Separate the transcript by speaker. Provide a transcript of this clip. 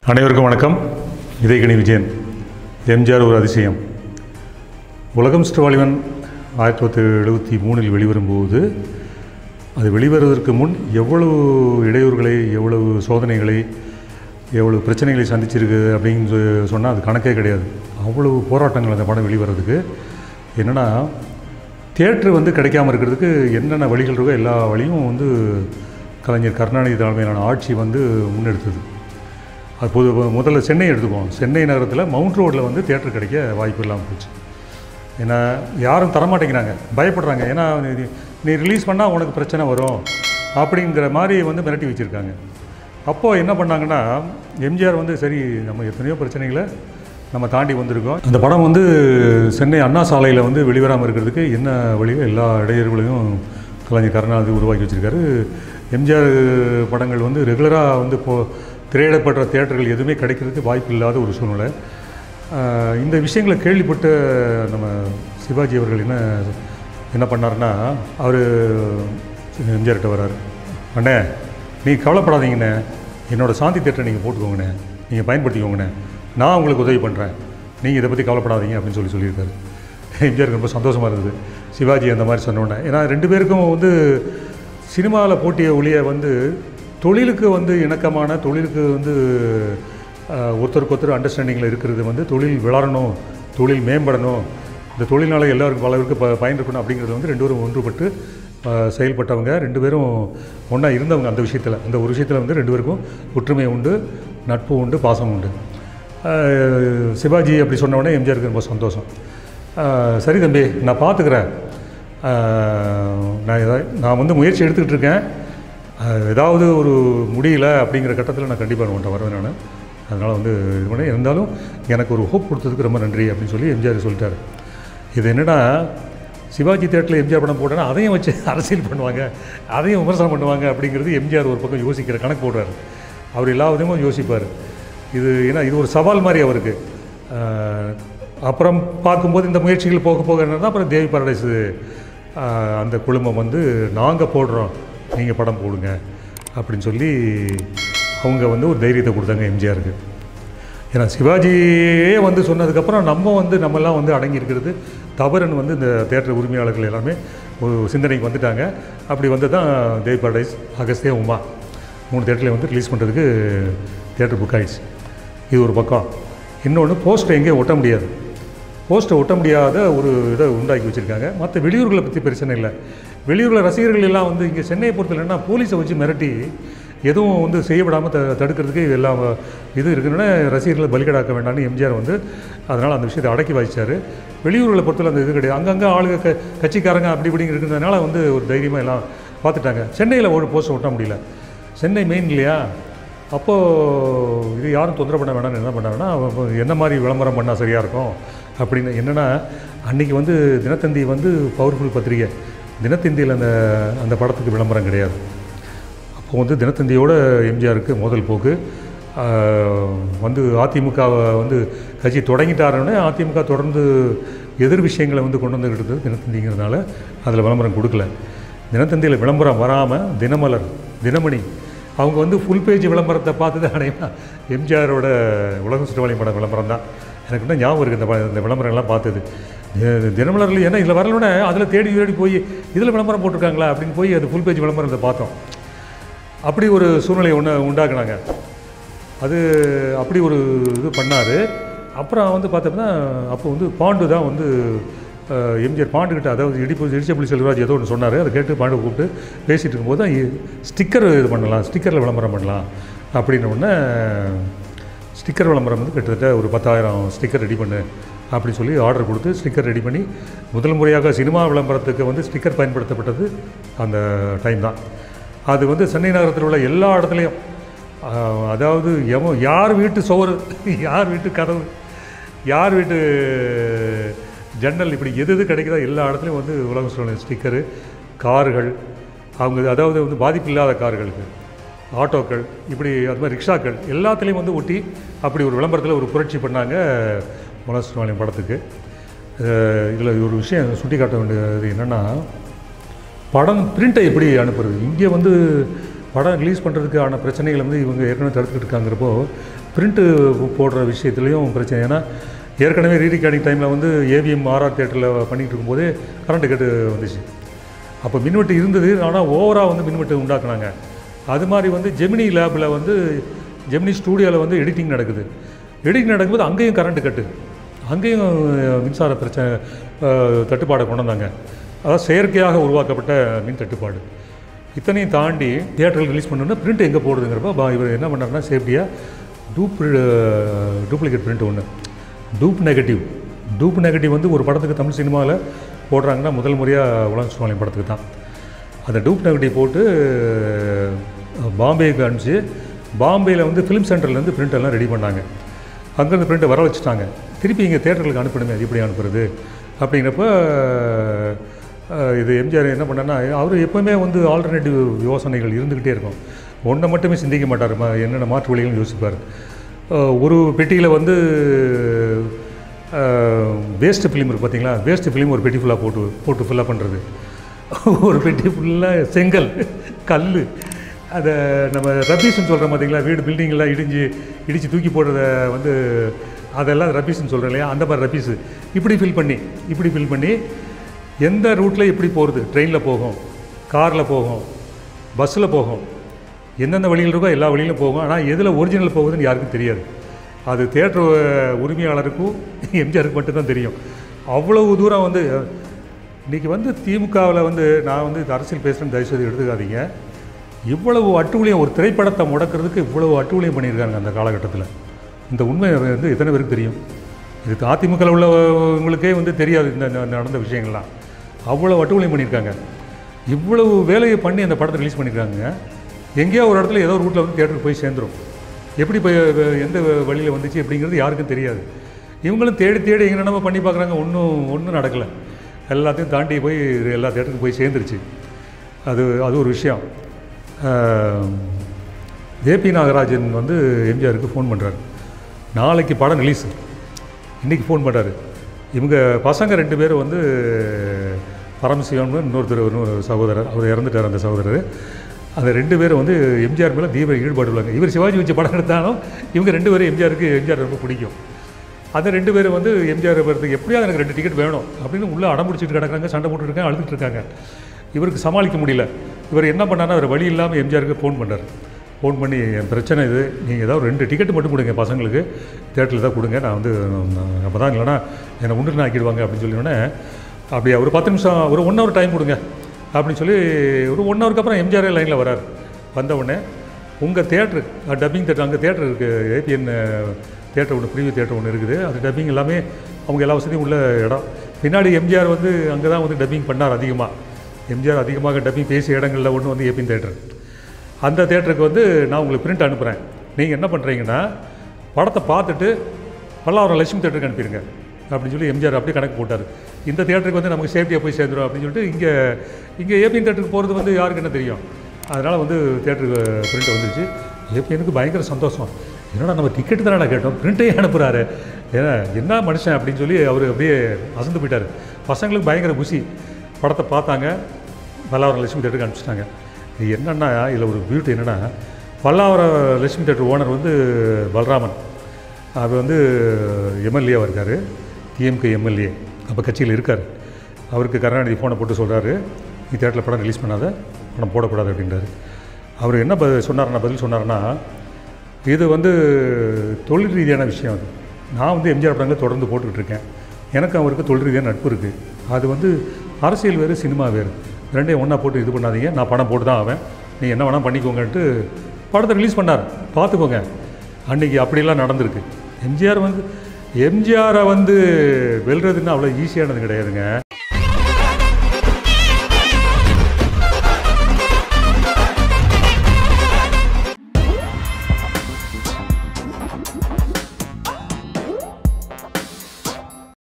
Speaker 1: அனைவருக்கும் வணக்கம் இதயகணி விஜயன் எம்ஜிஆர் ஒரு அதிசயம் உலகம் ஸ்டவாலிவன் ஆயிரத்தி தொள்ளாயிரத்தி எழுபத்தி மூணில் வெளிவரும்போது அது வெளிவருவதற்கு முன் எவ்வளவு இடையூறுகளை எவ்வளவு சோதனைகளை எவ்வளவு பிரச்சனைகளை சந்திச்சிருக்கு அப்படின்னு சொன்னால் அது கணக்கே கிடையாது அவ்வளவு போராட்டங்கள் அந்த படம் வெளிவரதுக்கு என்னென்னா தியேட்ரு வந்து கிடைக்காம இருக்கிறதுக்கு என்னென்ன வழிகள் இருக்கோ எல்லா வழியும் வந்து கலைஞர் கருணாநிதி தலைமையிலான ஆட்சி வந்து முன்னெடுத்தது அது பொது முதல்ல சென்னை எடுத்துக்குவோம் சென்னை நகரத்தில் மவுண்ட் ரோட்டில் வந்து தியேட்டர் கிடைக்க வாய்ப்பு இல்லாமல் போச்சு ஏன்னா யாரும் தரமாட்டேங்கிறாங்க பயப்படுறாங்க ஏன்னா நீ- நீ ரிலீஸ் பண்ணால் உனக்கு பிரச்சனை வரும் அப்படிங்கிற மாதிரி வந்து மிரட்டி வச்சுருக்காங்க அப்போது என்ன பண்ணாங்கன்னா எம்ஜிஆர் வந்து சரி நம்ம எத்தனையோ பிரச்சனைகளை நம்ம தாண்டி வந்திருக்கோம் அந்த படம் வந்து சென்னை அண்ணா சாலையில் வந்து வெளிவராமல் இருக்கிறதுக்கு என்ன வழியோ எல்லா இடையூறுகளையும் கலைஞர் கருணாநிதி உருவாக்கி வச்சுருக்காரு எம்ஜிஆர் படங்கள் வந்து ரெகுலராக வந்து இப்போ திரையிடப்பட்ட தியேட்டர்கள் எதுவுமே கிடைக்கிறதுக்கு வாய்ப்பு இல்லாத ஒரு சூழ்நிலை ஆஹ் இந்த விஷயங்களை கேள்விப்பட்ட நம்ம சிவாஜி அவர்கள் என்ன என்ன பண்ணாருன்னா அவர் எம்ஜிஆர்கிட்ட வர்றாரு அண்ணே நீ கவலைப்படாதீங்கண்ணே என்னோட சாந்தி தியேட்டரை நீங்கள் போட்டுக்கோங்கண்ணே நீங்கள் பயன்படுத்திக்கோங்கண்ணே நான் உங்களுக்கு உதவி பண்ணுறேன் நீங்கள் இதை பற்றி கவலைப்படாதீங்க அப்படின்னு சொல்லி சொல்லியிருக்காரு எம்ஜிஆருக்கு ரொம்ப சந்தோஷமாக இருந்தது சிவாஜி அந்த மாதிரி சொன்னோன்னே ஏன்னா ரெண்டு பேருக்கும் வந்து சினிமாவில் போட்டிய ஒளிய வந்து தொழிலுக்கு வந்து இணக்கமான தொழிலுக்கு வந்து ஆஹ், ஒருத்தருக்கு ஒருத்தர் அண்டர்ஸ்டாண்டிங்கில் இருக்கிறது வந்து தொழில் வளரணும் தொழில் மேம்படணும் இந்த தொழில்னால எல்லாருக்கும் பலருக்கு ப பயன் இருக்கணும் அப்படிங்கிறது வந்து ரெண்டு பேரும் ஒன்றுபட்டு ஆஹ், செயல்பட்டவங்க ரெண்டு பேரும் ஒன்றா இருந்தவங்க அந்த விஷயத்தில் அந்த ஒரு விஷயத்தில் வந்து ரெண்டு பேருக்கும் ஒற்றுமை உண்டு நட்பு உண்டு பாசம் உண்டு ஆஹ், சிவாஜி அப்படி சொன்ன உடனே எம்ஜிஆருக்கு ரொம்ப சந்தோஷம் ஆஹ், சரி தம்பி நான் பார்த்துக்கிறேன் ஆஹ், நான் எதா நான் வந்து முயற்சி எடுத்துக்கிட்டு இருக்கேன் ஆஹ், ஏதாவது ஒரு முடியல அப்படிங்கிற கட்டத்தில் நான் கண்டிப்பாக உன்ட்ட வருவேன் நான் அதனால் வந்து இது பண்ண இருந்தாலும் எனக்கு ஒரு ஹோப் கொடுத்ததுக்கு ரொம்ப நன்றி அப்படின்னு சொல்லி எம்ஜிஆர் சொல்லிட்டாரு இது என்னென்னா சிவாஜி தேட்டரில் எம்ஜிஆர் படம் போட்டேன்னா அதையும் வச்சு அரசியல் பண்ணுவாங்க அதையும் விமர்சனம் பண்ணுவாங்க அப்படிங்கிறது எம்ஜிஆர் ஒரு பக்கம் யோசிக்கிற கணக்கு போடுறாரு அவர் எல்லா விதமும் யோசிப்பார் இது ஏன்னா இது ஒரு சவால் மாதிரி அவருக்கு ஆஹ், அப்புறம் பார்க்கும்போது இந்த முயற்சிகள் போக போக என்னன்னா அப்புறம் தேவி பாரடைஸ் அந்த குழுமம் வந்து நாங்கள் போடுறோம் நீங்கள் படம் போடுங்க அப்படின்னு சொல்லி அவங்க வந்து ஒரு தைரியத்தை கொடுத்தாங்க எம்ஜிஆருக்கு ஏன்னா சிவாஜியே வந்து சொன்னதுக்கப்புறம் நம்ம வந்து நம்மெல்லாம் வந்து அடங்கி இருக்கிறது தவறுன்னு வந்து இந்த தேட்டர் உரிமையாளர்கள் எல்லாமே ஒரு சிந்தனைக்கு வந்துட்டாங்க அப்படி வந்து தான் தேவி பாரடைஸ் அகஸ்தியா உமா மூணு தேட்டரில் வந்து ரிலீஸ் பண்ணுறதுக்கு தேட்டர் புக் ஆயிடுச்சு இது ஒரு பக்கம் இன்னொன்று போஸ்ட்டை எங்கேயும் ஒட்ட முடியாது போஸ்ட்டை ஒட்ட முடியாத ஒரு இதை உண்டாக்கி வச்சுருக்காங்க மற்ற வெளியூர்களை பற்றி பிரச்சனை இல்லை வெளியூரில் ரசிகர்கள் எல்லாம் வந்து இங்கே சென்னையை பொறுத்தல என்ன போலீஸை வச்சு மிரட்டி எதுவும் வந்து செய்யப்படாமல் த தடுக்கிறதுக்கு எல்லாம் இது இருக்குன்னு ரசிகர்களை பலிகடாக்க வேண்டாம்னு எம்ஜிஆர் வந்து அதனால் அந்த விஷயத்தை அடக்கி வாசிச்சார் வெளியூர்களை பொறுத்தல அந்த இது கிடையாது அங்கங்கே ஆளுங்க க கட்சிக்காரங்க அப்படி இப்படிங்க இருக்கிறதுனால வந்து ஒரு தைரியமாக எல்லாம் பார்த்துட்டாங்க சென்னையில் ஒரு போஸ்ட் ஒட்ட முடியல சென்னை மெயின் இல்லையா அப்போது இது யாரும் தொந்தரவு பண்ண வேணாம்னு என்ன பண்ணாங்கன்னா அப்ப என்ன மாதிரி விளம்பரம் பண்ணால் சரியாக இருக்கும் அப்படின்னு என்னென்னா அன்றைக்கி வந்து தினத்தந்தி வந்து பவர்ஃபுல் பத்திரிகை தினத்தந்தியில் அந்த அந்த படத்துக்கு விளம்பரம் கிடையாது அப்போ வந்து தினத்தந்தியோட எம்ஜிஆருக்கு முதல் போக்கு ஆஹ், வந்து அதிமுகவை வந்து கட்சி தொடங்கிட்டாருன்னே அதிமுக தொடர்ந்து எதிர் விஷயங்களை வந்து கொண்டு வந்துக்கிட்டு இருந்தது தினத்தந்திங்கிறதுனால அதில் விளம்பரம் கொடுக்கல தினத்தந்தியில் விளம்பரம் வராமல் தினமலர் தினமணி அவங்க வந்து ஃபுல் பேஜ் விளம்பரத்தை பார்த்தது அடையலாம் எம்ஜிஆரோட உலகம் சுற்றுவாளி படம் விளம்பரம் தான் எனக்கு இன்னும் ஞாபகம் இருக்குது இந்த ப- இந்த விளம்பரங்கள்லாம் பார்த்தது தி- தினமலரில் ஏன்னா இதில் வரலோட அதில் தேடி தேடி போய் இதில் விளம்பரம் போட்டிருக்காங்களா அப்படின்னு போய் அது ஃபுல் பேஜ் விளம்பரத்தை பார்த்தோம் அப்படி ஒரு சூழ்நிலையை ஒன்று உண்டாக்குனாங்க அது அப்படி ஒரு இது பண்ணார் அப்புறம் வந்து பார்த்தோம்னா அப்போ வந்து பாண்டு தான் வந்து அஹ், எம்ஜிஆர் பாண்டுக்கிட்ட அதாவது இடிப்பு இடிச்சபுலி செல்வராஜ் ஏதோ ஒன்று சொன்னார் அதை கேட்டு பாண்டு கூப்பிட்டு பேசிகிட்டு இருக்கும்போது தான் ஸ்டிக்கர் இது பண்ணலாம் ஸ்டிக்கரில் விளம்பரம் பண்ணலாம் அப்படின்னு உடனே ஸ்டிக்கர் விளம்பரம் வந்து கிட்டத்தட்ட ஒரு பத்தாயிரம் ஸ்டிக்கர் ரெடி பண்ணு அப்படி சொல்லி ஆர்டர் கொடுத்து ஸ்டிக்கர் ரெடி பண்ணி முதல் முறையாக சினிமா விளம்பரத்துக்கு வந்து ஸ்டிக்கர் பயன்படுத்தப்பட்டது அந்த டைம் தான் அது வந்து சென்னை நகரத்தில் உள்ள எல்லா இடத்துலையும் ஆஹ், அதாவது எவன் யார் வீட்டு சுவர் யார் வீட்டு கதவு யார் வீட்டு ஜன்னல் இப்படி எது எது கிடைக்குதோ எல்லா இடத்துலையும் வந்து உலக சூழ்நிலை ஸ்டிக்கரு கார்கள் அவங்க அதாவது வந்து பாதிப்பு இல்லாத கார்களுக்கு ஆட்டோக்கள் இப்படி அது மாதிரி ரிக்ஷாக்கள் எல்லாத்துலேயும் வந்து ஒட்டி அப்படி ஒரு விளம்பரத்தில் ஒரு புரட்சி பண்ணாங்க மனசுவாலியம் படத்துக்கு இதில் ஒரு விஷயம் சுட்டி காட்ட வேண்டியது என்னென்னா படம் பிரிண்ட்டை எப்படி அனுப்புறது இங்கே வந்து படம் ரிலீஸ் பண்ணுறதுக்கான பிரச்சனைகள் வந்து இவங்க ஏற்கனவே தடுத்துக்கிட்டு இருக்காங்கிறப்போ பிரிண்ட்டு போடுற விஷயத்துலேயும் பிரச்சனை ஏன்னா ஏற்கனவே ரீ ரெக்கார்டிங் டைமில் வந்து ஏவிஎம் ஆர்ஆர் தேட்டரில் பண்ணிகிட்டு இருக்கும்போதே கரண்ட்டு கட்டு வந்துச்சு அப்போ மின்வெட்டு இருந்தது ஆனால் ஓவராக வந்து மின்வெட்டு உண்டாக்குனாங்க அது மாதிரி வந்து ஜெமினி லேபில் வந்து ஜெமினி ஸ்டூடியோவில் வந்து எடிட்டிங் நடக்குது எடிட்டிங் நடக்கும்போது அங்கேயும் கரண்ட்டு கட்டு அங்கேயும் மின்சார பிரச்சனை அஹ், தட்டுப்பாடை கொண்டு வந்தாங்க அதாவது செயற்கையாக உருவாக்கப்பட்ட மின் தட்டுப்பாடு இத்தனையும் தாண்டி தியேட்டரில் ரிலீஸ் பண்ணோன்னா பிரிண்ட் எங்கே போடுதுங்கிறப்ப பா இவர் என்ன பண்ணாருன்னா சேஃப்டியாக டூப் டூப்ளிகேட் பிரிண்ட் ஒன்று டூப் நெகட்டிவ் டூப் நெகட்டிவ் வந்து ஒரு படத்துக்கு தமிழ் சினிமாவில் போடுறாங்கன்னா முதல் முறையாக உலக சுவாமி படத்துக்கு தான் அந்த டூப் நெகட்டிவ் போட்டு அஹ், பாம்பேக்கு அனுப்பிச்சு பாம்பேயில் வந்து ஃபிலிம் சென்டர்லேருந்து பிரிண்ட் எல்லாம் ரெடி பண்ணாங்க அங்கேருந்து பிரிண்ட்டை வர வச்சுட்டாங்க திருப்பி இங்கே தேட்டருக்கு அனுப்பணுமே அது எப்படி அனுப்புறது அப்படிங்கிறப்ப அஹ், இது எம்ஜிஆர் என்ன பண்ணார்னா அவர் எப்போவுமே வந்து ஆல்டர்னேட்டிவ் யோசனைகள் இருந்துக்கிட்டே இருக்கும் ஒன்றை மட்டுமே சிந்திக்க மாட்டார் ம- என்னென்ன மாற்று வழிகள் யோசிப்பார் அஹ், ஒரு பெட்டியில் வந்து வேஸ்ட் ஃபிலிம் இருக்குது பார்த்தீங்களா வேஸ்ட் ஃபிலிம் ஒரு பெட்டி ஃபுல்லாக போட்டு போட்டு ஃபுல்லாக பண்ணுறது ஒரு பெட்டி ஃபுல்லாக செங்கல் கல் அதை நம்ம ரபீஸ்ன்னு சொல்கிறோம் பார்த்தீங்களா வீடு பில்டிங்கெல்லாம் இடிஞ்சு இடித்து தூக்கி போடுறத வந்து அதெல்லாம் ரபீஸ்ன்னு சொல்கிறோம் இல்லையா அந்த மாதிரி ரபீஸு இப்படி ஃபில் பண்ணி இப்படி ஃபில் பண்ணி எந்த ரூட்டில் எப்படி போகிறது ட்ரெயினில் போகும் காரில் போகும் பஸ்ஸில் போகும் எந்தெந்த வழியில் இருக்கோ எல்லா வழியிலும் போகும் ஆனால் எதில் ஒரிஜினல் போகுதுன்னு யாருக்கும் தெரியாது அது தேட்டர் உரிமையாளருக்கும் எம்ஜிஆருக்கு மட்டும்தான் தெரியும் அவ்வளவு தூரம் வந்து இன்றைக்கி வந்து திமுகவில் வந்து நான் வந்து இது அரசியல் பேசுகிறேன்னு தயவுசெய்து எடுத்துக்காதீங்க இவ்வளவு அட்டூழியம் ஒரு திரைப்படத்தை முடக்கிறதுக்கு இவ்வளவு அட்டூழியம் பண்ணியிருக்காங்க அந்த காலகட்டத்தில் இந்த உண்மை வந்து எத்தனை பேருக்கு தெரியும் இது அதிமுகவில் உள்ளவங்களுக்கே வந்து தெரியாது இந்த ந- நடந்த விஷயங்கள்லாம் அவ்வளோ அட்டூழியம் பண்ணியிருக்காங்க இவ்வளவு வேலையை பண்ணி அந்த படத்தை ரிலீஸ் பண்ணியிருக்காங்க எங்கேயோ ஒரு இடத்துல ஏதோ ஒரு ரூட்டில் வந்து தேட்டருக்கு போய் சேர்ந்துரும் எப்படி போய் வ- எந்த வழியில் வந்துச்சு அப்படிங்கிறது யாருக்கும் தெரியாது இவங்களும் தேடி தேடி எங்கே நம்ம பண்ணி பார்க்குறாங்க ஒன்றும் ஒன்றும் நடக்கலை எல்லாத்தையும் தாண்டி போய் எல்லா தேட்டருக்கும் போய் சேர்ந்துருச்சு அது அது ஒரு விஷயம் ஏபி நாகராஜன் வந்து எம்ஜிஆருக்கு ஃபோன் பண்ணுறாரு நாளைக்கு படம் ரிலீஸ் இன்றைக்கி ஃபோன் பண்ணுறாரு இவங்க பசங்க ரெண்டு பேரும் வந்து பரமசிவம்னு இன்னொருத்தர் இன்னொரு சகோதரர் அவர் இறந்துட்டார் அந்த சகோதரர் அந்த ரெண்டு பேரும் வந்து எம்ஜிஆர் மேலே தீவிர ஈடுபாடு உள்ளாங்க இவர் சிவாஜி வச்சு படம் எடுத்தாலும் இவங்க ரெண்டு பேரும் எம்ஜிஆருக்கு எம்ஜிஆர் ரொம்ப பிடிக்கும் அந்த ரெண்டு பேரும் வந்து எம்ஜிஆர் வரதுக்கு எப்படியாவது எனக்கு ரெண்டு டிக்கெட் வேணும் அப்படின்னு உள்ளே அடம் பிடிச்சிட்டு கிடக்குறாங்க சண்டை போட்டுட்டு இருக்காங்க அழுதுட்டு இருக்காங்க இவருக்கு சமாளிக்க முடியல இவர் என்ன பண்ணாருன்னா அவர் வழி இல்லாமல் எம்ஜிஆருக்கு ஃபோன் பண்ணார் ஃபோன் பண்ணி என் பிரச்சனை இது நீங்கள் ஏதாவது ரெண்டு டிக்கெட் மட்டும் கொடுங்க பசங்களுக்கு தேட்டரில் தான் கொடுங்க நான் வந்து அப்போ தான் இல்லைனா என்னை உண்டு ஆக்கிடுவாங்க அப்படின்னு சொல்லினோடனே அப்படி ஒரு பத்து நிமிஷம் ஒரு ஒன் ஹவர் டைம் கொடுங்க அப்படின்னு சொல்லி ஒரு ஒன் ஹவருக்கு அப்புறம் எம்ஜிஆர் லைனில் வரார் வந்த உடனே உங்கள் தேட்ரு டப்பிங் தேட்டர் அங்கே தேட்டர் இருக்குது ஏபிஎன் தேட்டர் ஒன்று ப்ரீவியூ தேட்டர் ஒன்று இருக்குது அது டப்பிங் எல்லாமே அவங்க எல்லா வசதியும் உள்ள இடம் பின்னாடி எம்ஜிஆர் வந்து அங்கே தான் வந்து டப்பிங் பண்ணார் அதிகமாக எம்ஜிஆர் அதிகமாக டப்பிங் பேசிய இடங்களில் ஒன்று வந்து ஏபிஎன் தேட்டர் அந்த தேட்டருக்கு வந்து நான் உங்களுக்கு பிரிண்ட் அனுப்புகிறேன் நீங்கள் என்ன பண்ணுறீங்கன்னா படத்தை பார்த்துட்டு பல்லாவரம் லட்சுமி தேட்டருக்கு அனுப்பிடுங்க அப்படின்னு சொல்லி எம்ஜிஆர் அப்படியே கணக்கு போட்டார் இந்த தேட்டருக்கு வந்து நமக்கு சேஃப்டியாக போய் சேர்ந்துடும் அப்படின்னு சொல்லிட்டு இங்கே இங்கே ஏபிஎன் தேட்டருக்கு போகிறது வந்து யாருக்கு என்ன தெரியும் அதனால் வந்து தேட்டருக்கு பிரிண்ட் வந்துருச்சு ஏபிஎனுக்கு பயங்கர சந்தோஷம் என்னடா நம்ம டிக்கெட்டு தானே கேட்டோம் பிரிண்ட்டே அனுப்புகிறாரு ஏன்னா என்ன மனுஷன் அப்படின்னு சொல்லி அவர் அப்படியே அசந்து போயிட்டார் பசங்களுக்கு பயங்கர குஷி படத்தை பார்த்தாங்க பல்லாவரம் லட்சுமி தேட்டருக்கு அனுப்பிச்சிட்டாங்க இது என்னென்னா இதில் ஒரு பியூட்டி என்னென்னா பல்லாவரம் லட்சுமி தேட்டர் ஓனர் வந்து பலராமன் அவர் வந்து எம்எல்ஏவாக இருக்கார் டிஎம்கே எம்எல்ஏ அப்போ கட்சியில் இருக்கார் அவருக்கு கருணாநிதி ஃபோனை போட்டு சொல்கிறாரு நீ தேட்டரில் படம் ரிலீஸ் பண்ணாத படம் போடக்கூடாது அப்படின்றாரு அவர் என்ன பதில் சொன்னார்னா பதில் சொன்னார்னா இது வந்து தொழில் ரீதியான விஷயம் அது நான் வந்து எம்ஜிஆர் படங்களை தொடர்ந்து போட்டுக்கிட்டு இருக்கேன் எனக்கு அவருக்கு தொழில் ரீதியான நட்பு இருக்குது அது வந்து அரசியல் வேறு சினிமா வேறு ரெண்டையும் ஒன்றா போட்டு இது பண்ணாதீங்க நான் படம் போட்டு தான் ஆவேன் நீ என்ன வேணால் பண்ணிக்கோங்கன்ட்டு படத்தை ரிலீஸ் பண்ணார் பார்த்துக்கோங்க அன்றைக்கி அப்படிலாம் நடந்திருக்கு எம்ஜிஆர் வந்து எம்ஜிஆரை வந்து வெல்றதுன்னா அவ்வளோ ஈஸியானது கிடையாதுங்க